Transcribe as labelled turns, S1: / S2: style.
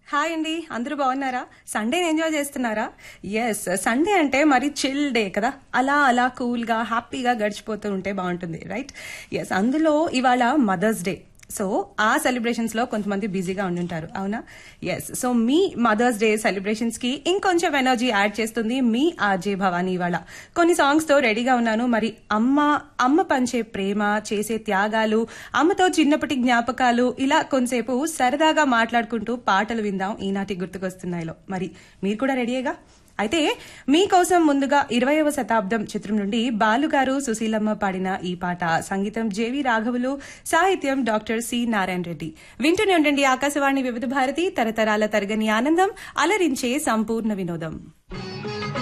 S1: hi అండి అందరూ బాగున్నారా సండేని ఎంజాయ్ చేస్తున్నారా ఎస్ సండే అంటే మరి చిల్ డే కదా అలా అలా కూల్ గా హ్యాపీగా గడిచిపోతూ ఉంటే బాగుంటుంది రైట్ ఎస్ అందులో ఇవాళ మదర్స్ డే సో ఆ సెలబ్రేషన్స్ లో కొంతమంది బిజీగా ఉండుంటారు అవునా ఎస్ సో మీ మదర్స్ డే సెలబ్రేషన్స్ కి ఇంకొంచెం ఎనర్జీ యాడ్ చేస్తుంది మీ ఆర్జే భవానీ ఇవాళ కొన్ని సాంగ్స్ తో రెడీగా ఉన్నాను మరి అమ్మ అమ్మ పంచే ప్రేమ చేసే త్యాగాలు అమ్మతో చిన్నప్పటి జ్ఞాపకాలు ఇలా కొంతసేపు సరదాగా మాట్లాడుకుంటూ పాటలు విందాం ఈనాటి గుర్తుకొస్తున్నాయిలో మరి మీరు కూడా రెడీయేగా అయితే మీకోసం ముందుగా ఇరవయవ శతాబ్దం చిత్రం నుండి బాలుగారు సుశీలమ్మ పాడిన ఈ పాట సంగీతం జేవి రాఘవులు సాహిత్యం డాక్టర్ సి నారాయణ రెడ్డి వింటూనే ఉండండి ఆకాశవాణి వివిధ భారతి తరతరాల తరగని ఆనందం అలరించే సంపూర్ణ వినోదం